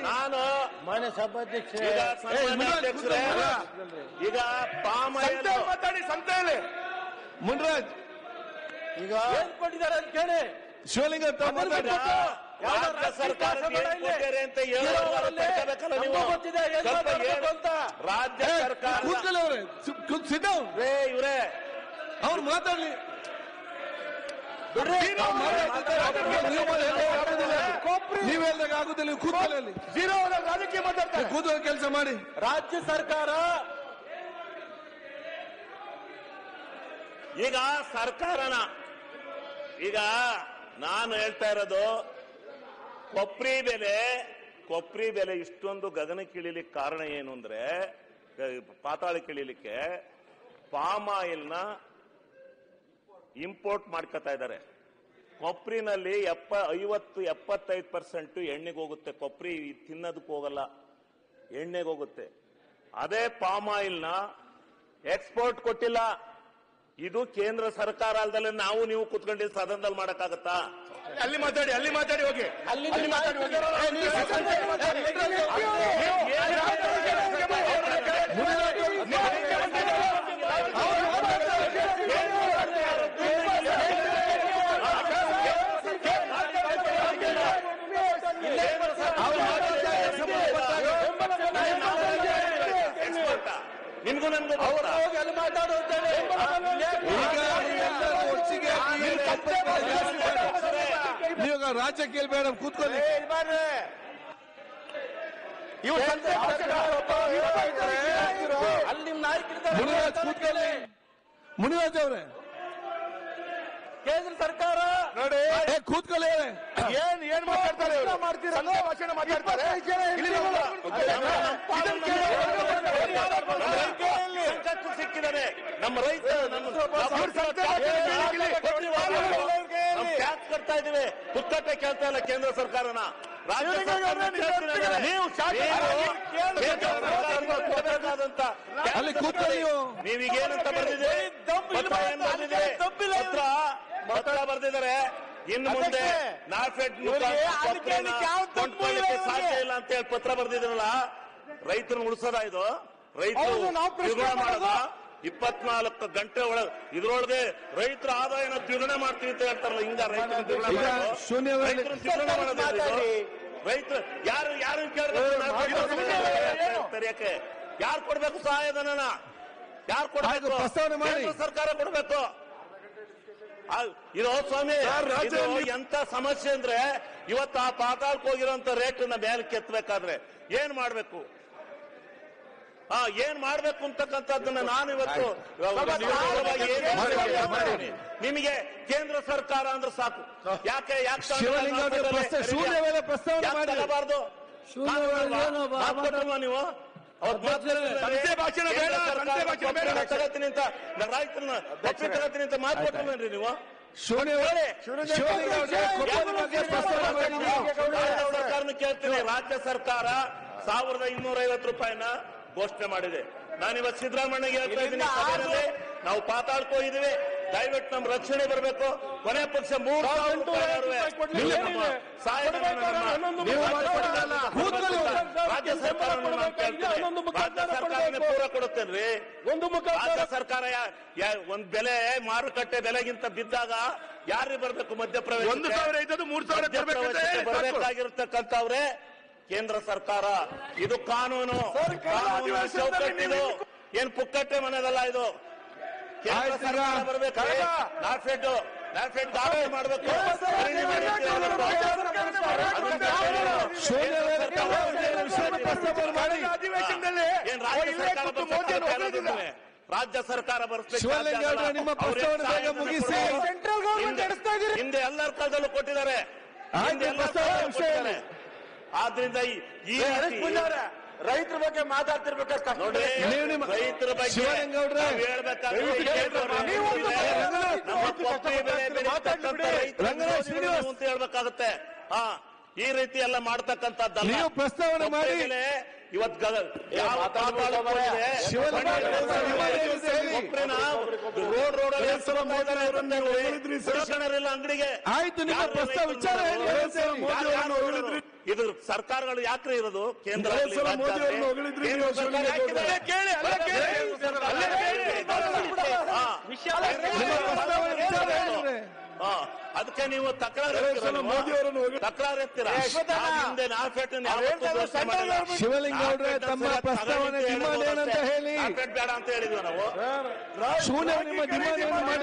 ನಾನು ಮಾನ್ಯ ಸಭಾಧ್ಯಕ್ಷ ಈಗ ಸನ್ಮಾನ್ಯ ಅಧ್ಯಕ್ಷರೇ ಈಗ ಪಾಮ್ ಆಯಿಲ್ ಸಂತೆ ಮಾತಾಡಿ ಸಂತೆಯಲ್ಲಿ ಮುನ್ರಾಜ್ ಈಗ ಏನ್ ಕೊಟ್ಟಿದ್ದಾರೆ ಅಂತ ಕೇಳಿ ಶಿವಲಿಂಗ ತಾವು ಮಾತಾಡಿ ರಾಜ್ಯ ಸರ್ಕಾರಕ್ಕೆ ಏನ್ ಕೊಟ್ಟಿದ್ದಾರೆ ಅಂತ ಹೇಳೋದ್ರಲ್ಲಿ ತಡ್ಕೋಬೇಕಲ್ಲ ನೀವು. ನಮಗೂ ಗೊತ್ತಿದೆ ಏನ್ ಸ್ವಲ್ಪ ಮಾತಾಡ್ಬೇಕು ಏನು- ಅಂತ. ರಾಜ್ಯ ಸರ್ಕಾರ ಕೂತ್ಕೊಳ್ಳಿ ಅವ್ರೆ ಸಿದ್ಧ ರೇ ಇವ್ರೆ ಅವ್ರು ಮಾತಾಡ್ಲಿ ಬಿಡ್ರಿ. ನೀವ್ ಹೇಳ್ದಾಗ ಆಗುದಿಲ್ಲ ನೀವು ಕೂತ್ಕೊಳ್ಳಿ ಅಲ್ಲಿ ಜೀರೋ ರಾಜಕೀಯ ಮಾತಾಡ್ತಾರೆ ಕೂತ್ಕೊಳ್ಳೋ ಕೆಲಸ ಮಾಡಿ ರಾಜ್ಯ ಸರ್ಕಾರ ಈಗ ಸರ್ಕಾರನ ಈಗ ನಾನು ಹೇಳ್ತಾ ಇರೋದು ಕೊಬ್ಬರಿ ಬೆಲೆ ಕೊಬ್ಬರಿ ಬೆಲೆ ಇಷ್ಟೊಂದು ಗಗನಕ್ಕಿಳಿಲಿಕ್ಕೆ ಕಾರಣ ಏನು ಅಂದ್ರೆ ಅಹ್, ಪಾತಾಳಕ್ಕೆ ಇಳಿಲಿಕ್ಕೆ ಪಾಮ್ ಆಯಿಲ್ನ ಇಂಪೋರ್ಟ್ ಮಾಡ್ಕೊತಾ ಇದ್ದಾರೆ ಕೊಬ್ಬರಿನಲ್ಲಿ ಎಪ್ಪ ಐವತ್ತು ಎಪ್ಪತ್ತೈದು ಪರ್ಸೆಂಟ್ ಎಣ್ಣೆಗೆ ಹೋಗುತ್ತೆ ಕೊಬ್ಬರಿ ತಿನ್ನೋದಕ್ಕೆ ಹೋಗಲ್ಲ ಎಣ್ಣೆಗೆ ಹೋಗುತ್ತೆ ಅದೇ ಪಾಮ್ ಆಯಿಲ್ನ ಎಕ್ಸ್ಪೋರ್ಟ್ ಕೊಟ್ಟಿಲ್ಲ ಇದು ಕೇಂದ್ರ ಸರ್ಕಾರ ಅಲ್ದಲ್ಲೇ ನಾವು ನೀವು ಕುತ್ಕೊಂಡಿದ್ದು ಸದನದಲ್ಲಿ ಮಾಡಕ್ಕಾಗತ್ತಾ ಅಲ್ಲಿ ಮಾತಾಡಿ ಅಲ್ಲಿ ಮಾತಾಡಿ ಹೋಗಿ ಅಲ್ಲಿ ಅಲ್ಲಿ ಮಾತಾಡಿ ಹೋಗಿ ಏ, ನೀವು ಸಂಸದರಿಗೆ ಮಾತಾಡಿ. ನಿಮ್ಗೂ ನನ್ಗೂ ಅವ್ರು ಗೊತ್ತಾ? ಹೋಗಿ ಅಲ್ಲಿ ಮಾತಾಡು ಅಂತ ಹೇಳಿ. ಈಗ ನೀವೆಲ್ಲರೂ ಒಟ್ಟಿಗೆ ಈ ತಪ್ಪನ್ನು ಜಾಸ್ತಿ ಮಾಡಿ. ನೀವು ಈಗ ರಾಜ್ಯಕ್ಕೆ ಬೇಡ ಕೂತ್ಕೊಳ್ಳಿ ಏ, ಇಲ್ಲಿ ಬರ್ರಿ. ಇವ್ರು ಸಂತೆ ಅಲ್ಲಿ ನಿಮ್ ನಾಯಕರಿದ್ದಾರೆ. ಮುನಿರಾಜ್ ಕೂತ್ಕೊಳ್ಳಿ ಮುನಿರಾಜ್ ಅವರೇ ಕೇಂದ್ರ ಸರ್ಕಾರ ನೋಡಿ ಏ ಕೂತ್ಕೊಳ್ಳಿ ಏನ್ ಏನ್ ಮಾತಾಡ್ತಾರೆ ಇವ್ರು? ಮಾಡ್ತೀರ? ಸಂತೆ ಭಾಷಣ ಮಾತಾಡ್ತಾರೆ ಇಲ್ಲಿ ನಮ್ಮ- ಇದನ್ನ ಕೇಳಿ. ಸಂಕಷ್ಟ ಸಿಕ್ಕಿದ್ದಾರೆ ನಮ್ಮ ರೈತ ಇವ್ರು ಸಂತೆ ಭಾಷಣ ಕೇಳಿ. ನಾವು ಟ್ಯಾಕ್ಸ್ ಕಟ್ತಾ ಇದೀವಿ ಪುಕ್ಕಟ್ಟೆ ಕೇಳ್ತಾ ಇಲ್ಲ ಕೇಂದ್ರ ಸರ್ಕಾರನ ರಾಜ್ಯ ಇವ್ರಿಗೆ ಸರ್ಕಾರ ಅವ್ರನ್ನ ಕೇಳ್ತಿದ್ದಾರೆ. ನೀವು ನೀವು ಶಾಸಕರು ನೀವು ಕೇಂದ್ರ ಕೇಂದ್ರ ಸರ್ಕಾರಕ್ಕೆ ಕೊಡ್ಬೇಕಾದಂತ ಅಲ್ಲಿ ಕೂತ್ಕೊಳ್ಳಿ ನೀವು ನೀವೀಗ ಏನಂತ ಬರ್ದಿದೆ ದಮ್ ಇಲ್ಲ ಪತ್ರ ಏನ್ ಅಂತ ಬರ್ದಿದೆ ದಮ್ಮಿಲ್ಲ ಪತ್ರ ಪತ್ರ ಬರ್ದಿದ್ದಾರೆ ಇನ್ನು ಮುಂದೆ ಅದಕ್ಕೆ ನಾಫೆಡ್ ಇವ್ರಿಗೆ ಅದಕ್ಕೆ ಅದಕ್ಕೆ ಯಾವ ದಮ್ಮು ಕೊಂಡ್ಕೊಳ್ಳಿಕ್ಕೆ ಇಲ್ಲ ಸಾಧ್ಯ ಇವ್ರಿಗೆ. ಇಲ್ಲ ಅಂತ ಹೇಳಿ ಪತ್ರ ಬರ್ದಿದ್ರಲ್ಲ ರೈತರನ್ನ ಉಳಿಸೋದ ಇದು ರೈತರು ಹೌದು, ನಾವು ಪ್ರಶ್ನೆ ದ್ವಿಗುಣ ಮಾಡೋದ ಮಾಡೋದು. ಇಪ್ಪತ್ನಾಲ್ಕು ಗಂಟೆ ಒಳಗೆ ಇದ್ರೊಳಗೆ ರೈತರ ಆದಾಯನ ದ್ವಿಗುಣ ಮಾಡ್ತೀವಿ ಅಂತ ಹೇಳ್ತಾರಲ್ಲ ಹಿಂಗ ರೈತರ ದ್ವಿಗುಣ ಈಗ ಮಾಡೋದು? ಶೂನ್ಯವೇಳೆ- ರೈತರನ್ನ ದ್ವಿಗುಣ ಮಾಡೋದು ಇದು? ಮಾತಾಡಿ. ರೈತರು ಯಾರು ಯಾರು ಕೇಳಬೇಕು ತೆರೆಯಕ್ಕೆ ಯಾರು ಕೊಡ್ಬೇಕು ಸಹಾಯಧನನ ಯಾರು ಕೊಡ್ಬೇಕು ಆಯ್ತು, ಪ್ರಸ್ತಾವನೆ ಮಾಡಿ. ಕೇಂದ್ರ ಸರ್ಕಾರ ಕೊಡ್ಬೇಕು ಆ, ಇದು ಸ್ವಾಮಿ ಇದು ಎಂತ ಸಮಸ್ಯೆ ಅಂದ್ರೆ ಇವತ್ತು ಆ ಪಾತಾಳಕ್ಕೆ ಹೋಗಿರೋಂತ ರೇಟ್ ನ ಮೇಲೆ ಕೆತ್ತಬೇಕಾದ್ರೆ ಏನ್ ಮಾಡ್ಬೇಕು ಹಾ ಏನ್ ಮಾಡ್ಬೇಕು ಅಂತಕ್ಕಂಥದ್ದನ್ನ ನಾನು ಇವತ್ತು ಏನ್ ಮಾಡ್ತೀನಿ? ನಿಮಗೆ ಕೇಂದ್ರ ಸರ್ಕಾರ ಅಂದ್ರೆ ಸಾಕು ಯಾಕೆ ಯಾಕೆ ಶಿವಲಿಂಗ ಅವರೇ ಪ್ರಸ್ತಾವ- ಶೂನ್ಯ ವೇಳೆ ಪ್ರಸ್ತಾವನೆ ಮಾಡಿ. ತಗೋಬಾರ್ದು ಶೂನ್ಯ ವೇಳೆ ಏನು ಬಾ- ಮಾತು ಕೊಟ್ರಲ್ವಾ ನೀವು ಅವತ್ತು ಮಾತು ಕೊಟ್ಟಿಲ್ಲ. ಸಂತೆ ಭಾಷಣ ಬೇಡ, ಕೇಂದ್ರ ಸಂತೆ ಸರ್ಕಾರ ಭಾಷಣ ಬೇಡ. ಒಪ್ಪಿಗೆ ತಗೋತೀನಿ ಅಂತ ರೈತರನ್ನ ಒಪ್ಪಿಗೆ ತಗೋತೀನಿ ಅಂತ ಮಾತು ಕೊಟ್ಟಿಲ್ವೇನ್ರಿ ನೀವು ಶೂನ್ಯ ವೇಳೆ ಶಿವಲಿಂಗ ಅವರೇ ಕೊಪ್ಪದ ಬಗ್ಗೆ ಪ್ರಸ್ತಾವನೆ ಮಾಡಿ ನೀವು ರಾಜ್ಯ ಸರ್ಕಾರನ ಕೇಳ್ತೀನಿ ರಾಜ್ಯ ಸರ್ಕಾರ ಸಾವಿರದ ಇನ್ನೂರ ಐವತ್ತು ರೂಪಾಯಿನ ಘೋಷಣೆ ಮಾಡಿದೆ ನಾನಿವತ್ತು ಸಿದ್ದರಾಮಯ್ಯಗೆ ಹೇಳ್ತಾ ಇದ್ದೀನಿ ಸಭೆಯಲ್ಲಿ ನಾವು ಪಾತಾಳ್ಕೊ ಇದೀವಿ ದಯವಿಟ್ಟು ನಮ್ಮ ರಕ್ಷಣೆ ಬರಬೇಕು ಕೊನೆ ಪಕ್ಷ ಮೂರು ಸಾವಿರ ರೂಪಾಯಿನವರೆಗೆ ನಮ್ಮ ಸಹಾಯಧನವನ್ನ ನೀವು ರಾಜ್ಯ ಸರ್ಕಾರ ಕೂತ್ಕೊಳ್ಳಿ. ರಾಜ್ಯ ಸರ್ಕಾರ ರಾಜ್ಯ ಸರ್ಕಾರನೇ ಪೂರ ಕೊಡುತ್ತೇನ್ರಿ ಒಂದು ಮುಖ ರಾಜ್ಯ ಸರ್ಕಾರ ಯಾ- ಯಾ- ಒಂದ್ ಬೆಲೆ ಮಾರುಕಟ್ಟೆ ಬೆಲೆಗಿಂತ ಬಿದ್ದಾಗ ಯಾರಿಗೆ ಬರ್ಬೇಕು ಮಧ್ಯಪ್ರವೇಶ ಒಂದು ಸಾವಿರ ಇದ್ದದ್ದು ಮೂರು ಸಾವಿರ ಕೊಡ್ಬೇಕಂತ ಹೇಳಿ ಸಾಕು. ಬರಬೇಕಾಗಿರ್ತಕ್ಕಂಥವ್ರೆ ಕೇಂದ್ರ ಸರ್ಕಾರ ಇದು ಕಾನೂನು ಸರ್ಕಾರ ಕಾನೂನು ಅಧಿವೇಶನದಲ್ಲಿ ಚೌಕಟ್ಟಿದು ಏನ್ ಪುಕ್ಕಟ್ಟೆ ಮನೆದಲ್ಲ ಇದು ಕೇಂದ್ರ ಆಯ್ತು ಈಗ. ಸರ್ಕಾರ ಬರಬೇಕು ಕಳೆದ. ನಾಫೆಡ್ ನಾಫೆಡ್ ದಾಖಲೆ ಮಾಡಬೇಕು ಖರೀದಿ ಮಾಡಿ ಅಂತ ಹೇಳ್ಬೇಕು. ಅದನ್ನ ಶೂನ್ಯ ವೇಳೆ ಕೇಂದ್ರ ವಿಷಯದ ಪ್ರಸ್ತಾವನೆ ಮಾಡಿ ಕಳೆದ ಅಧಿವೇಶನದಲ್ಲಿ ಏನ್ ರಾಜ್ಯ ಇಲ್ಲೇ ಸರ್ಕಾರ ಕೂತು ಬರ್ಸಕ್ಕೆ ಮೋದಿಯನ್ನು ಸಾಧ್ಯ ಹೊಗಳಿದ್ದಿಲ್ಲ. ಆಗಲ್ಲ. ರಾಜ್ಯ ಸರ್ಕಾರ ಬರ್ಸ್ಲಿಕ್ಕೆ ಶಿವಲಿಂಗ ಸಾಧ್ಯ ಆಗಲ್ಲ. ಅವರೇ, ನಿಮ್ಮ ಅವ್ರು ಪ್ರಸ್ತಾವನೆ ಬೇಗ ಸಹಾಯಧನ ಮುಗಿಸಿ. ಕೊಡ್ಬೇಕು. ಸೆಂಟ್ರಲ್ ಗೌರ್ಮೆಂಟ್ ಹಿಂದೆ- ನಡೆಸ್ತಾ ಇದ್ದೀರಿ. ಹಿಂದೆ ಎಲ್ಲರ ಕಾಲದಲ್ಲೂ ಕೊಟ್ಟಿದ್ದಾರೆ ಆಯ್ತು, ಹಿಂದೆ ಎಲ್ಲರ ಪ್ರಸ್ತಾವನೆ ಕಾಲದಲ್ಲೂ ವಿಷಯ ಕೊಟ್ಟಿದ್ದಾರೆ. ಆದ್ರಿಂದ ಈ ಈ ರೀತಿ ರೈತರ ಬಗ್ಗೆ ಮಾತಾಡ್ತಿರ್ಬೇಕಾದ್ರೆ ನೋಡ್ರಿ ನೀವು ನಿಮ್ಮ- ರೈತರ ಬಗ್ಗೆ ಶಿವಲಿಂಗ ಅವ್ರೆ, ನಾವು ಹೇಳ್ಬೇಕಾದ್ರೆ ದಯವಿಟ್ಟು ಕೇಂದ್ರ ಕೇಳ್ರಿ. ನೀವು ನೀವು ಒಂದು ಒಂದು ರಂಗನಾಥ್, ನಮ್ಮ ಕೊಬ್ಬರಿ ಬೆಳೆ ಬೆಳೀತಕ್ಕಂಥ ರೈತರ ರಂಗನಾಥ್ ಶ್ರೀನಿವಾಸ್. ಅಂತ ಹೇಳ್ಬೇಕಾಗುತ್ತೆ ಹಾ ಈ ರೀತಿ ಎಲ್ಲ ಮಾಡ್ತಕ್ಕಂಥದ್ದಲ್ಲ ನೀವು ಪ್ರಸ್ತಾವನೆ ಮಾಡಿ. ಕೊಬ್ಬರಿ ಬೆಲೆ ಇವತ್ತು ಗಗ- ಯಾವ ಮಾತಾಡ್ಬೇಡ ಪಾತಾಳಕ್ಕೆ ಹೋಗಿದೆ? ಶಿವಲಿಂಗ ಕೊಪ್ರಿನ ರೋಡ್ ರೋಡ್ ಅಲ್ಲಿ ಪುರುಷನರಿಲ್ಲ ಅಂಗಡಿಗೆ ಆಯ್ತು, ನಿಮ್ಮ ಯಾರು ಪ್ರಸ್ತಾವ ರೈತರು ವಿಚಾರ ಹೇಳಿ. ಯಾರು ಯಾರು ಮೋದಿ ಅವರನ್ನು ಹೊಗಳಿದ್ರಿ? ಇದು ಸರ್ಕಾರಗಳು ಯಾಕ್ರಿ ಇರೋದು ಕೇಂದ್ರ ಮೋದಿ ಅವರನ್ನು ಹೊಗಳಿದ್ರಿ ನೀವು ಶಿವಲಿಂಗ ಗೌಡ್ರೆ. ಕೇಳಿ ಅಲ್ಲ ಕೇಳಿ ಅಲ್ಲೇ ಕೇಳಿ ನಿಮ್ಮ ಪ್ರಸ್ತಾವ ವಿಚಾರ ಹೇಳಿದ್ರೆ ಅದಕ್ಕೆ ನೀವು ತಕರಾರು ಎರಡು ಎತ್ತೀರಾ ಸಲ ನೀವು? ಮೋದಿ ಅವರನ್ನು ಹೊಗಳಿ- ತಕರಾರು ಎತ್ತೀರಾ ಯಶವಂತಣ್ಣ. ನಾನು ಹಿಂದೆ ನಾಲ್ಕು ಯಾವತ್ತೂ ಹೇಳ್ತಾರೆ ಘೋಷಣೆ ಸೆಂಟ್ರಲ್ ಮಾಡಿಲ್ಲ. ಗೌರ್ಮೆಂಟ್ ಶಿವಲಿಂಗ ಗೌಡ್ರೆ ತಮ್ಮ ನಾಲ್ಕು ಪ್ರಸ್ತಾವನೆ ತಗೊಂಡಿದ್ದು ಡಿಮಾಂಡ್ ಹೇಳ್ಬೋದು ಏನಂತ ಅಷ್ಟೇ. ಹೇಳಿ ನಾಲ್ಕು ಬೇಡ ಅಂತ ಹೇಳಿದ್ವಿ ನಾವು ಶೂನ್ಯ ನಿಮ್ಮ ಡಿಮಾಂಡ್ ಏನು ಮಾಡಿ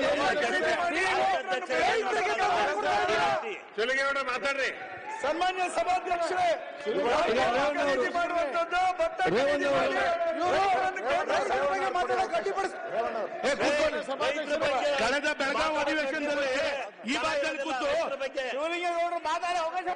ಶಿವಲಿಂಗೇಗೌಡ ಮಾತಾಡ್ರಿ ಸನ್ಮಾನ್ಯ ಸಭಾಧ್ಯಕ್ಷರೇ ಈಗ ರೇವಣ್ಣ ಅವರು- ಖರೀದಿ ಮಾಡುವಂತದ್ದು ಭತ್ತ ರೇವಣ್ಣ ಅವರು- ಇವರು ಅವರನ್ನು ಕೇಂದ್ರ ಸರ್ಕಾರಕ್ಕೆ ಮಾತಾಡಕ್ಕೆ ಅಡ್ಡಿಪಡಿಸ್- ಏ, ಕೂತ್ಕೊಳ್ಳಿ. ರೈತರ ಬಗ್ಗೆ ಕಳೆದ ಬೆಳಗಾವಿ ಅಧಿವೇಶನದಲ್ಲಿ ಈ ಭಾಗದಲ್ಲಿ ಕೂತು ರೈತರ ಬಗ್ಗೆ ಶಿವಲಿಂಗೇಗೌಡರು ಮಾತಾಡೋ ಅವಕಾಶ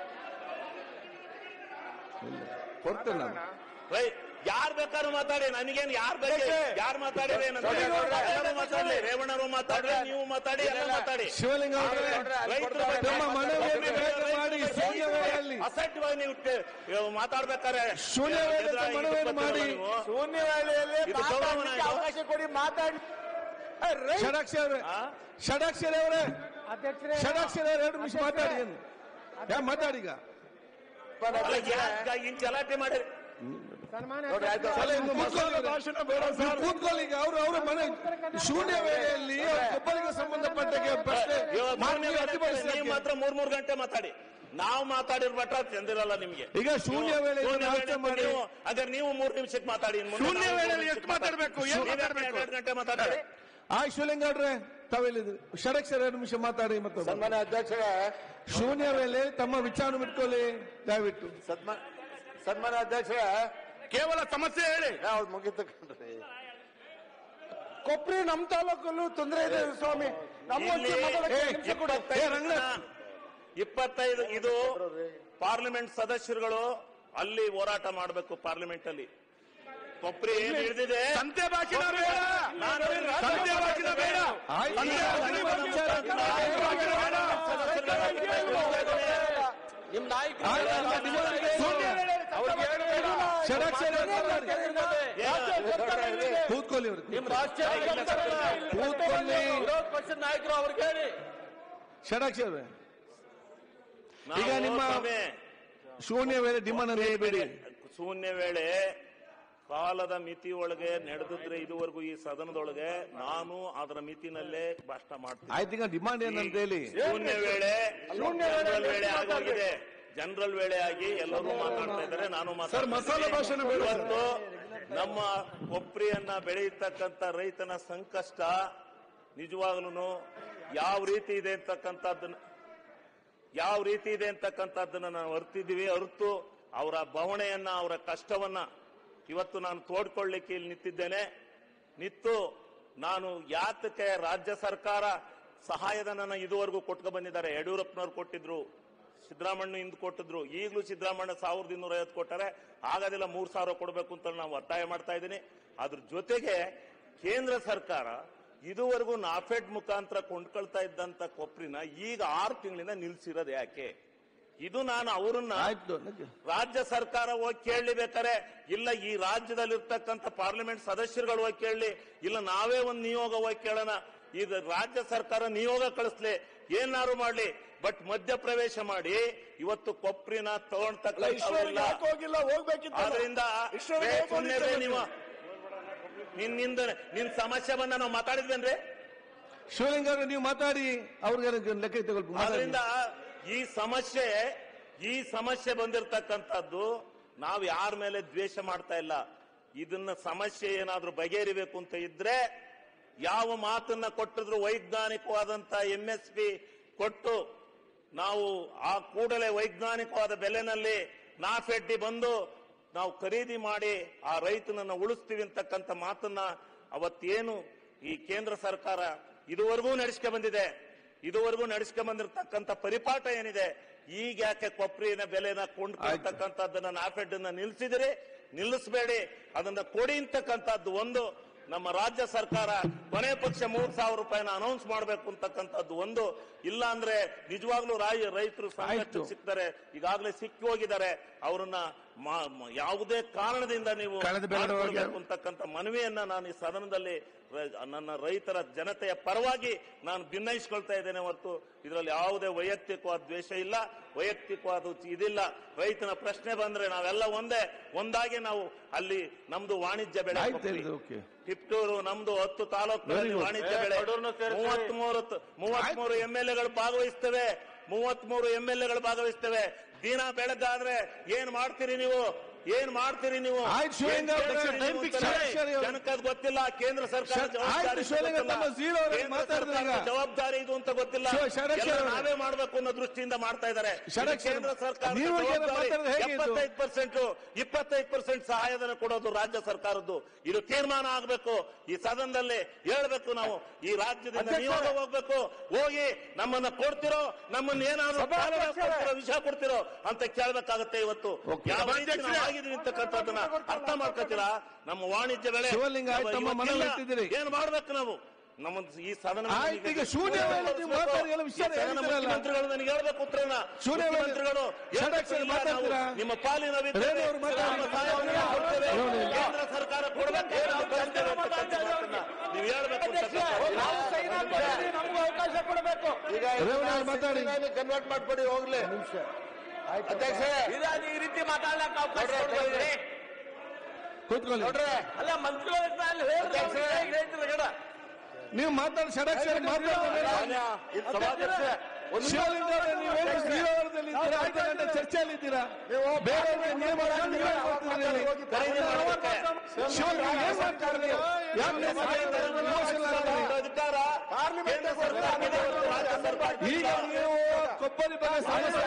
ಕೊಡ್ತೇನೆ ನಾನು ರೈ- ಯಾರ್ ಬೇಕಾದ್ರೂ ಮಾತಾಡಿ ನನಗೇನು ಯಾರ್ ಬಗ್ಗೆ ಯಾರು ಮಾತಾಡಿದ್ರೆ ಏನಂತ ಎಲ್ಲರೂ ಮಾತಾಡ್ಲಿ ರೇವಣ್ಣರು ಮಾತಾಡ್ಲಿ ನೀವು ಮಾತಾಡಿ ಎಲ್ಲ ಮಾತಾಡಿ ಶಿವಲಿಂಗ ಅವರೇ ರೈತರ ಬಗ್ಗೆ ತಮ್ಮ ಮನವಿಯನ್ನು ಬೇಗ ಮಾಡಿ ಶೂನ್ಯ ವೇಳೆಯಲ್ಲಿ ಅಸಡ್ಯವಾಗಿ ನೀವು ಟ- ಇವ್ ಮಾತಾಡ್ಬೇಕಾದ್ರೆ ಶೂನ್ಯ ವೇಳೆ ಎದುರಾಗಿ ತಮ್ಮ ಮನವಿಯನ್ನು ಮಾಡಿ. ನೀವು. ಶೂನ್ಯ ವೇಳೆಯಲ್ಲಿ ಇದು ಗೌರವನ ಮಾತಾಡ್ಲಿಕ್ಕೆ ಇದು? ಅವಕಾಶ ಕೊಡಿ ಮಾತಾಡಿ ಏ, ರೈ- ಷಡಾಕ್ಷರಿ ಅವರೇ ಆ? ಷಡಾಕ್ಷರಿ ಅವರೇ ಷಡಾಕ್ಷರಿ ಅವರೇ ಎರಡು ನಿಮಿಷ ಮಾತಾಡಿ ಏನು ಯಾ ಮಾತಾಡಿ ಈಗ ಅಲ್ಲ, ಯಾಕ್ ಹಿಂಗ್ ಗಲಾಟೆ ಮಾಡಿ ನೋಡಿ, ಆಯ್ತು. ಅಲ್ಲ, ಇನ್ನು ಕೂತ್ಕೊಳ್ಳಿ ಭಾಷಣ ಬೇಡ ನೀವು ಸರ್ ಕೂತ್ಕೊಳ್ಳಿ ಈಗ ಅವರು ಅವರ ಮನೆ ಶೂನ್ಯ ವೇಳೆಯಲ್ಲಿ ಒಬ್ಬರಿಗೆ ಸಂಬಂಧಪಟ್ಟ ಪ್ರಶ್ನೆ ಇವಾಗ ಮಾಡಿ ಮೂರನೇ ವೇಳೆ ಅಡ್ಡಿಪಡಿಸಿ ನೀವು ಮಾತ್ರ ಮೂರ್ ಮೂರ್ ಗಂಟೆ ಮಾತಾಡಿ ನಾವು ಮಾತಾಡಿರ್ಬಟ್ಟ ಚಂದಿರಲ್ಲ ನಿಮ್ಗೆ ಈಗ ಶೂನ್ಯ ವೇಳೆ ಶೂನ್ಯ ನಾಷ್ಟ ವೇಳೆ ಮಾಡಿ ನೀವು ಹಾಗಾದ್ರೆ ನೀವು ಮೂರ್ ನಿಮಿಷಕ್ಕೆ ಮಾತಾಡಿ ಇನ್ನು ಮುಂದೆ ಶೂನ್ಯ ನಾವು ಮೂರ್ ವೇಳೆಯಲ್ಲಿ ನಿಮಿಷಕ್ಕೆ ಎಷ್ಟು ಮಾತಾಡ್ಬೇಕು? ಏನ್ ನೀವೇ ಮಾತಾಡ್ಬೇಕು? ಎರಡು ಗಂಟೆ ಮಾತಾಡಿ ಆ ಶಿವಲಿಂಗ ಅವ್ರೆ ತಾವೆಲ್ಲಿದ್ರು ಷಡಕ್ಷರ ಎರಡು ನಿಮಿಷ ಮಾತಾಡಿ ಮತ್ತೆ ಸನ್ಮಾನ್ಯ ಅಧ್ಯಕ್ಷರೇ ಶೂನ್ಯ ವೇಳೆ ತಮ್ಮ ವಿಚಾರ ಬಿಟ್ಕೊಳ್ಳಿ ದಯವಿಟ್ಟು ಸನ್ಮಾ- ಸನ್ಮಾನ್ಯ ಅಧ್ಯಕ್ಷರೇ ಕೇವಲ ಸಮಸ್ಯೆ ಹೇಳಿ ನಾವು ಮುಗಿತು ಕಣ್ರಿ ಕೊಪ್ರಿ ನಮ್ ತಾಲೂಕಲ್ಲೂ ತೊಂದರೆ ಇದೆ ಸ್ವಾಮಿ ನಮ್ಮ ಇಲ್ಲಿ ಮಾತಾಡಕ್ಕೆ ಏ, ನಿಮಿಷ ಕೊಡಿ. ಏ, ರಂಗನಾಥ್. ಇಪ್ಪತ್ತೈದು ಇದು ಪಾರ್ಲಿಮೆಂಟ್ ಸದಸ್ಯರುಗಳು ಅಲ್ಲಿ ಹೋರಾಟ ಮಾಡಬೇಕು ಪಾರ್ಲಿಮೆಂಟ್ ಅಲ್ಲಿ ಕೊಪ್ರಿ ಏನ್ ಹಿಡಿದಿದೆ ಸಂತೆ ಭಾಷಣ ಬೇಡ ಸಂತೆ ಭಾಷಣ ಬೇಡ ಆಯ್ತು. ಸಂತೆ ಭಾಷಣ ವಿಚಾರ ನಿಮ್ ನಾಯಕರು ಆಯ್ತು, ನಿಮ್ಮ ಡಿಮಾಂಡ್ ಇದೆ. ಅವ್ರಿಗೆ ಏನು ಬೇಡ. ಷಡಕ್ಷರ ಮಾತಾಡಿ. ರಾಜ್ಯ ಸರ್ಕಾರ ಇದೆ. ಕೂತ್ಕೊಳ್ಳಿ ಅವ್ರು ನಿಮ್ ರಾಷ್ಟ್ರೀಯ ಕೂತ್ಕೊಳ್ಳಿ. ವಿರೋಧ ಪಕ್ಷದ ನಾಯಕರು ಅವ್ರಿಗೆ ಹೇಳಿ ಷಡಕ್ಷರ ಈಗ ನಾವು ನಿಮ್ಮ ಸ್ವಾಮಿ, ಶೂನ್ಯ ವೇಳೆ ಡಿಮಾಂಡ್ ಅನ್ನು ಹೇಳ್ಬೇಡಿ ಶೂನ್ಯ ವೇಳೆ ಕಾಲದ ಮಿತಿ ಒಳಗೆ ನಡೆದಿದ್ರೆ ಇದುವರೆಗೂ ಈ ಸದನದೊಳಗೆ ನಾನು ಅದರ ಮಿತಿನಲ್ಲೇ ಭಾಷಣ ಮಾಡ್ತೀನಿ ಆಯ್ತು ಈಗ ಡಿಮಾಂಡ್ ಏನಂತ ಹೇಳಿ ಶೂನ್ಯ ವೇಳೆ ಜನರಲ್ ವೇಳೆ ಆಗೋಗಿದೆ ಜನರಲ್ ವೇಳೆ ಆಗಿ ಎಲ್ಲರೂ ಮಾತಾಡ್ತಾ ಇದ್ದಾರೆ ನಾನು ಸರ್, ಮಸಾಲೆ ಭಾಷಣ ಬೇಡ ಸರ್. ಇವತ್ತು ನಮ್ಮ ಕೊಪ್ರಿಯನ್ನ ಬೆಳೆಯತಕ್ಕಂತ ರೈತನ ಸಂಕಷ್ಟ ನಿಜವಾಗ್ಲೂ ಯಾವ ರೀತಿ ಇದೆ ಅಂತಕ್ಕಂಥದ್ದನ್ನ ಯಾವ ರೀತಿ ಇದೆ ಅಂತಕ್ಕಂಥದ್ದನ್ನ ನಾವು ಅರ್ತಿದ್ದೀವಿ ಅರ್ತು ಅವರ ಬವಣೆಯನ್ನ ಅವರ ಕಷ್ಟವನ್ನ ಇವತ್ತು ನಾನು ತೋಡ್ಕೊಳ್ಳಿಕ್ಕೆ ಇಲ್ಲಿ ನಿಂತಿದ್ದೇನೆ ನಿತ್ತು ನಾನು ಯಾತಕ್ಕೆ ರಾಜ್ಯ ಸರ್ಕಾರ ಸಹಾಯಧನನ ಇದುವರೆಗೂ ಕೊಟ್ಕೊ ಬಂದಿದ್ದಾರೆ ಯಡಿಯೂರಪ್ಪನವ್ರು ಕೊಟ್ಟಿದ್ರು ಸಿದ್ದರಾಮಣ್ಣ ಹಿಂದ್ ಕೊಟ್ಟಿದ್ರು ಈಗಲೂ ಸಿದ್ದರಾಮಣ್ಣ ಸಾವಿರದ ಇನ್ನೂರ ಐವತ್ತು ಕೊಟ್ಟರೆ ಆಗೋದಿಲ್ಲ ಮೂರ್ ಸಾವಿರ ಕೊಡಬೇಕು ಅಂತ ನಾವು ಒತ್ತಾಯ ಮಾಡ್ತಾ ಇದ್ದೀನಿ ಅದ್ರ ಜೊತೆಗೆ ಕೇಂದ್ರ ಸರ್ಕಾರ ಇದುವರೆಗೂ ನಾಫೆಡ್ ಮುಖಾಂತರ ಕೊಂಡ್ಕೊಳ್ತಾ ಇದ್ದಂತ ಕೊಪ್ರಿನ ಈಗ ಆರು ತಿಂಗಳಿಂದ ನಿಲ್ಸಿರೋದು ಯಾಕೆ ಇದು ನಾನು ಅವರನ್ನ ಆಯ್ತು ರಾಜ್ಯ ಸರ್ಕಾರ ಹೋಗಿ ಕೇಳಲಿ ಬೇಕಾರೆ ಇಲ್ಲ ಈ ರಾಜ್ಯದಲ್ಲಿರ್ತಕ್ಕಂಥ ಪಾರ್ಲಿಮೆಂಟ್ ಸದಸ್ಯರುಗಳು ಹೋಗಿ ಕೇಳಲಿ ಇಲ್ಲ ನಾವೇ ಒಂದು ನಿಯೋಗ ಹೋಗಿ ಕೇಳೋಣ ಇದು ರಾಜ್ಯ ಸರ್ಕಾರ ನಿಯೋಗ ಕಳಿಸ್ಲಿ ಏನಾರು ಮಾಡ್ಲಿ ಬಟ್ ಮಧ್ಯ ಪ್ರವೇಶ ಮಾಡಿ ಇವತ್ತು ಕೊಪ್ರಿನ ತಗೊಳ್ತಕ್ಕಂಥ ಯಾಕೆ ಹೋಗಿಲ್ಲ ಹೋಗ್ಬೇಕಿತ್ತು ಆದ್ರಿಂದ ಈಶ್ವರನಿಗೆ ಏ, ಸುಮ್ನೆ ಹೋಗ್ಲಿಕ್ಕೆ ಇರ್ರಿ ನೀವು ನಿನ್ ನಿಂದ ನಿನ್ ಸಮಸ್ಯೆ ಬಂದ ನಾವು ಮಾತಾಡಿದ್ವೇನ್ರಿ ಶಿವಲಿಂಗ ಅವ್ರೆ ನೀವು ಮಾತಾಡಿ ಅವ್ರಿಗೆ ಲೆಕ್ಕ ತಗೊಳ್ಬೇಕು ಮಾತಾಡಿ. ಆದ್ರಿಂದ ಈ ಸಮಸ್ಯೆ ಈ ಸಮಸ್ಯೆ ಬಂದಿರತಕ್ಕಂಥದ್ದು ನಾವು ಯಾರ ಮೇಲೆ ದ್ವೇಷ ಮಾಡ್ತಾ ಇಲ್ಲ ಇದನ್ನ ಸಮಸ್ಯೆ ಏನಾದ್ರೂ ಬಗೆಹರಿಬೇಕು ಅಂತ ಇದ್ರೆ ಯಾವ ಮಾತನ್ನ ಕೊಟ್ಟಿದ್ರು ವೈಜ್ಞಾನಿಕವಾದಂತ ಎಂ ಎಸ್ ಪಿ ಕೊಟ್ಟು ನಾವು ಆ ಕೂಡಲೇ ವೈಜ್ಞಾನಿಕವಾದ ಬೆಲೆನಲ್ಲಿ ನಾಫೆಡ್ಡಿ ಬಂದು ನಾವು ಖರೀದಿ ಮಾಡಿ ಆ ರೈತನನ್ನ ಉಳಿಸ್ತೀವಿ ಅಂತಕ್ಕಂಥ ಮಾತನ್ನ ಅವತ್ತೇನು ಈ ಕೇಂದ್ರ ಸರ್ಕಾರ ಇದುವರೆಗೂ ನಡೆಸ್ಕೆ ಬಂದಿದೆ ಇದುವರೆಗೂ ನಡೆಸ್ಕೆ ಬಂದಿರತಕ್ಕಂಥ ಪರಿಪಾಠ ಏನಿದೆ ಈಗ ಯಾಕೆ ಕೊಪ್ರಿನ ಬೆಲೆನ ಕೊಂಡ್ಕೊಳ್ತಕ್ಕಂಥದ್ದನ್ನ ನಾಫೆಡ್ ಅನ್ನ ನಿಲ್ಸಿದಿರಿ ನಿಲ್ಲಿಸಬೇಡಿ ಅದನ್ನ ಕೊಡಿ ಅಂತಕ್ಕಂಥದ್ದು ಒಂದು ನಮ್ಮ ರಾಜ್ಯ ಸರ್ಕಾರ ಕೊನೆ ಪಕ್ಷ ಮೂರ್ ಸಾವಿರ ರೂಪಾಯಿನ ಅನೌನ್ಸ್ ಮಾಡಬೇಕು ಅಂತಕ್ಕಂಥದ್ದು ಒಂದು ಇಲ್ಲ ಅಂದ್ರೆ ನಿಜವಾಗ್ಲೂ ರಾಯ ರೈತರು ಆಯ್ತು. ಸಂಕಷ್ಟ ಸಿಗ್ತಾರೆ ಈಗಾಗಲೇ ಸಿಕ್ಕಿ ಹೋಗಿದ್ದಾರೆ ಅವರನ್ನ ಮಾ- ಮ- ಯಾವುದೇ ಕಾರಣದಿಂದ ನೀವು ಕಳೆದ ಬೆರಳು ಒಳಗೆ- ಮಾಡ್ಕೊಳ್ಬೇಕು ಅಂತಕ್ಕಂಥ ಮನವಿಯನ್ನ ನಾನು ಈ ಸದನದಲ್ಲಿ ರ- ನನ್ನ ರೈತರ ಜನತೆಯ ಪರವಾಗಿ ನಾನು ಭಿನ್ನಯಿಸ್ಕೊಳ್ತಾ ಇದ್ದೇನೆ ಹೊರತು ಇದರಲ್ಲಿ ಯಾವುದೇ ವೈಯಕ್ತಿಕವಾದ ದ್ವೇಷ ಇಲ್ಲ ವೈಯಕ್ತಿಕವಾದ ಉಚ್- ಇದಿಲ್ಲ ರೈತನ ಪ್ರಶ್ನೆ ಬಂದ್ರೆ ನಾವೆಲ್ಲ ಒಂದೇ ಒಂದಾಗಿ ನಾವು ಅಲ್ಲಿ ನಮ್ದು ವಾಣಿಜ್ಯ ಬೆಳೆ ಆಯ್ತು ಕೊಬ್ಬರಿ. ಹೇಳಿದ್ದು, ಓಕೆ. ಕಿತ್ತೂರು ನಮ್ದು ಹತ್ತು ತಾಲೂಕುಗಳಲ್ಲಿ Very good. ವಾಣಿಜ್ಯ ಬೆಳೆ ಮೂವತ್ತ್ ಮೂರು ಮೂವತ್ತ್ ಮೂರು ಎಂ ಎಲ್ ಎಗಳು ಭಾಗವಹಿಸ್ತೇವೆ ಮೂವತ್ತ್ ಮೂರು ಎಂ ಎಲ್ ಎಗಳು ಭಾಗವಹಿಸ್ತೇವೆ ದಿನ ಬೆಳಗಾದ್ರೆ ಏನ್ ಮಾಡ್ತೀರಿ ನೀವು ಏನ್ ಮಾಡ್ತೀರಿ ನೀವು ಆಯ್ತು, ಶಿವಲಿಂಗ ಏನ್ ಅವರೇ, ಕೇಳ್ತೀರಿ time ನೀವು fix ಅಂತಾರೆ? ಮಾಡಿ, ಸರಿ ಅವ್ರು. ಜನಕ್ಕೆ ಅದು ಗೊತ್ತಿಲ್ಲ ಕೇಂದ್ರ ಸರ್ಕಾರ ಸರ್, ಜವಾಬ್ದಾರಿ ಆಯ್ತು, ಇದು ಶಿವಲಿಂಗ ಗೊತ್ತಿಲ್ಲ. ತಮ್ಮ zero ಅವರೇ ಕೇಂದ್ರ ಮಾತಾಡಿದ್ರು ಈಗ. ಸರ್ಕಾರದ ಜವಾಬ್ದಾರಿ ಇದು ಅಂತ ಗೊತ್ತಿಲ್ಲ ಶಿವ- ಷಡಕ್ಷರ ಎಲ್ಲ ಅವರೇ. ನಾವೇ ಮಾಡ್ಬೇಕು ಅನ್ನೋ ದೃಷ್ಟಿಯಿಂದ ಮಾಡ್ತಾ ಇದ್ದಾರೆ ಇದು ಷಡಕ್ಷರ. ಕೇಂದ್ರ ಸರ್ಕಾರ ನೀವು ಏನು ಮಾತಾಡಿದ್ರೆ ಹೇಗೆ ಇದು? ಎಪ್ಪತ್ತೈದು ಪರ್ಸೆಂಟ್ ಇಪ್ಪತ್ತೈದು ಪರ್ಸೆಂಟ್ ಸಹಾಯಧನ ಕೊಡೋದು ರಾಜ್ಯ ಸರ್ಕಾರದ್ದು ಇದು ತೀರ್ಮಾನ ಆಗಬೇಕು ಈ ಸದನದಲ್ಲಿ ಹೇಳ್ಬೇಕು ನಾವು ಈ ರಾಜ್ಯದಿಂದ ಅಧ್ಯಕ್ಷರೇ. ನಿಯೋಗ ಹೋಗ್ಬೇಕು ಹೋಗಿ ನಮ್ಮನ್ನ ಕೊಡ್ತಿರೋ ನಮ್ಮನ್ನ ಏನಾದ್ರು ಕಾನೂನು ಕೊಡ್ತಿರೋ, ವಿಷಯ ಕೊಡ್ತಿರೋ ಅಂತ ಕೇಳ್ಬೇಕಾಗತ್ತೆ ಇವತ್ತು ಓಕೆ. ಯಾವ ರೀತಿ ನಾವು ಆಗಿದೀವಿ ಅಂತಕ್ಕಂಥದ್ದನ್ನ ಅರ್ಥ ಮಾಡ್ಕೊತೀರಾ ನಮ್ಮ ವಾಣಿಜ್ಯ ಬೆಳೆ ಶಿವಲಿಂಗ ಆಯ್ತು, ತಮ್ಮ ಇವತ್ತಿಲ್ಲ. ಮನವಿ ಇಟ್ಟಿದ್ದೀರಿ. ಏನ್ ಮಾಡ್ಬೇಕು ನಾವು ನಮ್ಮ ಈ ಸದನ ಆಯ್ತು, ಈಗ ಶೂನ್ಯ ವೇಳೆ ನೀವು ಮಾತಾಡಿ, ಎಲ್ಲ ವಿಷಯ ಹೇಳಿದ್ರಲ್ಲ. ಮುಖ್ಯಮಂತ್ರಿಗಳು ನನಗೆ ಹೇಳ್ಬೇಕು ಉತ್ತರನ ಶೂನ್ಯ ವೇಳೆ- ಮುಖ್ಯಮಂತ್ರಿಗಳು ಷಡಕ್ಷರ ಹೇಳ್ಬೇಕು, ಇಲ್ಲ, ನಾವು ಮಾತಾಡ್ತೀರಾ? ನಿಮ್ಮ ಪಾಲಿನ ವಿದ್ಯೆ ರೇಣು ಅವರು ಮಾತಾಡಿ. ನಮ್ಮ ಸಹಾಯಧನ ಕೊಡ್ತೇವೆ. ರೇಣು ಇಲ್ಲ. ಕೇಂದ್ರ ಸರ್ಕಾರ ಕೊಡಬೇಕು ನಾವು ಬಯಸ್ತೇವೆ ಅಂತಕ್ಕಂಥ ಮಾತನ್ನ ನೀವು ಹೇಳ್ಬೇಕು ಅಂತಕ್ಕಂಥದ್ದು. ನಾವು ಸೈನ್ ಹಾಕ್ತೀವಿ, ನಮಗೂ ಅವಕಾಶ ಕೊಡಬೇಕು ಈಗ ರೇವಣ್ಣ ಅವ್ರು ಮಾತಾಡಿ. ಕನ್ವರ್ಟ್ ಮಾಡ್ಬಿಡಿ ಹೋಗ್ಲಿ ಅಧ್ಯಕ್ಷ ಈ ರೀತಿ ಮಾತಾಡ್ಲಕ್ಕ ಅವಕಾಶ ಕೊಡ್ಬೇಡ್ರಿ. ಕೂತ್ಕೊಳ್ಳಿ ನೋಡ್ರೆ ಅಲ್ಲ ಮಂತ್ರಿಗಳ ಅಲ್ಲಿ ಹೇಳ್ರಿ ಅವ್ರು ಹೇಗ್ ಹೇಳ್ತೀರಿ ಹೇಳ. ನೀವು ಮಾತಾಡಿ ಷಡಕ್ಷರ ಮಾತಾಡ್ತಾರೆ ಇದು ಸಭಾಧ್ಯಕ್ಷ ಒಂದು ಶಿವಲಿಂಗ ಅವರೇ, ನೀವೇನು ಶ್ರೀರಾಮದಲ್ಲಿ ಇದ್ದೀರಾ ಐದು ಗಂಟೆ ಚರ್ಚೆಯಲ್ಲಿ ಇದ್ದೀರಾ ಬೇರೆಯವ್ರಿಗೆ ನೀವು ಮಾಡಿ ನೀವೇ ಮಾಡ್ತಿದ್ದೀರಿ. ಖರೀದಿ ಮಾಡೋದಕ್ಕೆ ಶಿವಲಿಂಗ ಏನ್ ಮಾಡ್ತಿದ್ದೀರಿ? ಯಾಕೆ ನೀವು ಮಾತಾಡ್ತಾ ಇರೋದು? emotional ಆಗ್ತೀರಿ? ಅಧಿಕಾರ ಕೇಂದ್ರ ಸರ್ಕಾರಕ್ಕಿದೆ ಇವತ್ತು ರಾಜ್ಯ ಸರ್ಕಾರ ಈಗ ನೀವು ಕೊಬ್ಬರಿ ಬೆಲೆ ಸಮಸ್ಯೆ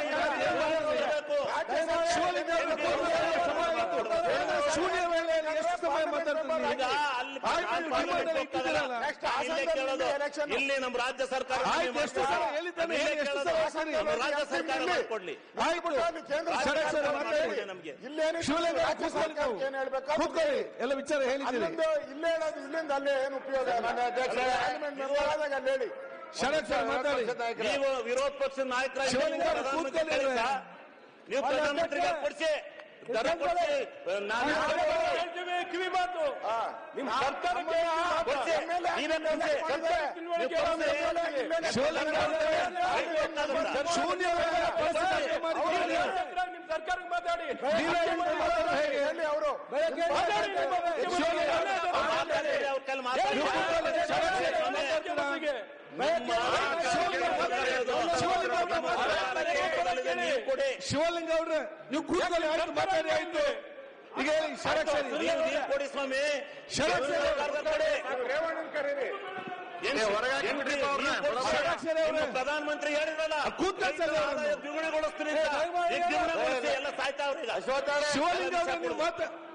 ಶಿವಲಿಂಗ ಅವರ ಕೊಬ್ಬರಿ ಸಮಯ ಆಯ್ತು. ಶೂನ್ಯ ವೇಳೆಯಲ್ಲಿ ಎಷ್ಟು ಸಮಯ ಈಗ ಮಾತಾಡ್ತಿದ್ದೀರಿ ಅಲ್ಲಿ ಆಯ್ತು, ನೀವು ಡಿಮಾಂಡ್ ಇಟ್ಟಿದ್ದೀರಲ್ಲ. Next ಇಲ್ಲೇ ಹಾಸನದಲ್ಲಿ ಕೇಳೋದು. election. ಇಲ್ಲಿ ನಮ್ಮ ರಾಜ್ಯ ಸರ್ಕಾರ ಆಯ್ತು, ಎಷ್ಟು ಸಲ ಹೇಳಿದ್ದಾನೆ, ಇಲ್ಲೇ ಎಷ್ಟು ಕೇಳೋದು. ಸಲ ಸರಿ? ನಮ್ಮ ರಾಜ್ಯ ಸರ್ಕಾರ ಮಾಡ್ಕೊಡ್ಲಿ ಆಯ್ತು ಕೇಂದ್ರ ಷಡಕ್ಷರ ಸರ್ಕಾರ ಮಾತಾಡಿ ಮಾಡ್ಕೊಡಿ ನಮ್ಗೆ ಇಲ್ಲೇನು ಶಿವಲಿಂಗ ರಾಜ್ಯ ಕೂತ್ಕೊಳ್ಳಿ ತಾವು. ಸರ್ಕಾರಕ್ಕೆ ಏನ್ ಹೇಳ್ಬೇಕು ಕೂತ್ಕೊಳ್ಳಿ ಎಲ್ಲ ವಿಚಾರ ಹೇಳಿದ್ದೀರಿ ಅಲ್ಲೊಂದು ಇಲ್ಲೇ ಹೇಳೋದು ಇಲ್ಲಿಂದ ಅಲ್ಲೇ ಏನು ಉಪಯೋಗ ಮಾನ್ಯ ಅಧ್ಯಕ್ಷ. ಆದಾಗ ಅಲ್ಲಿ ಹೇಳಿ ಷಡಕ್ಷರ ಮಾತಾಡಿ ನೀವು ವಿರೋಧ ಪಕ್ಷದ ನಾಯಕರಾಗಿ ಶಿವಲಿಂಗ ಅವರು ಪ್ರಧಾನಮಂತ್ರಿ ಕೂತ್ಕೊಳ್ಳಿ ಕರೀತಾ? ನೀವು ಪ್ರಧಾನಮಂತ್ರಿಗೆ ಕೊಡಿಸಿ ದರ ಕೊಡಿಸಿ ನಾನು ಹೇಳ್ತೀವಿ ಕಿವಿ ಮಾತು ನಿಮ್ ಕೊಡ್ಸಿ. ನೀವೇ ಕೊಡ್ಸಿ. ನೀವು ಕೊಡ್ಸಿ. ಶಿವಲಿಂಗ ಅವರೇ, ಶೂನ್ಯ ವೇಳೆ ಪ್ರಸ್ತಾಪ ಮಾಡಿದ್ದೀರಿ. ನಿಮ್ ಸರ್ಕಾರಕ್ಕೆ ಮಾತಾಡಿ ನೀವೇ ಹೇಳಿದ್ರೆ ಮಾತಾಡೋದು ಹೇಗೆ ಅವರು ಮಾತಾಡಿ ನಿಮ್ಮ ಶಿವಲಿಂಗ ಅವರೇ, ಮಾತಾಡಿ, ಅವ್ರ ಕೈಲಿ ಮಾತಾಡಿ. ನೀವು ಕೂತ್ಕೊಳ್ಳಿ, ಷಡಕ್ಷರ ಮಾತಾಡ್ತೀರಾ? ಶಿವಲಿಂಗ ಅವ್ರನ್ನ ಮಾತಾಡಿ. ನೀವು ಕೊಡಿ ಶಿವಲಿಂಗ ಅವ್ರೆ ನೀವು ಕೂತ್ಕೊಳ್ಳಿ ಆಯ್ತು ಮಾತಾಡಿ ಆಯ್ತು ಈಗ ಹೇಳಿ ಷಡಕ್ಷರಿ ನೀವು ನೀವು ಕೊಡಿ ಸ್ವಾಮಿ ಷಡಕ್ಷರಿ ಸರ್ಕಾರದ ಕೊಡಿ ರೇವಣ್ಣನ್ ಕರೀರಿ ಏನ್- ಹೊರಗೆ ಹಾಕಿ ಏನ್ ಬಿಡಿ ಅವ್ರನ್ನ. ನೀವು ಕೊಡಿ. ಷಡಕ್ಷರಿ ಅವ್ರೆ. ನಿಮ್ಮ ಪ್ರಧಾನಮಂತ್ರಿ ಹೇಳಿದ್ರಲ್ಲ ಕೂತ್ಕೊಳ್ಳಿ ಸರ್ ಅವ್ರನ್ನ. ರೈತರ ಆದಾಯ ದ್ವಿಗುಣಗೊಳಿಸ್ತೀನಿ ಅಂತ. ಈಗ ದ್ವಿಗುಣಗೊಳಿಸಿ ಎಲ್ಲ ಸಾಯ್ತಾವ್ರೀಗ ಅಶ್ವತ್ಥ ಅವರೇ, ಶಿವಲಿಂಗ ಅವ್ರೆ ನೀವು ಮಾತಾ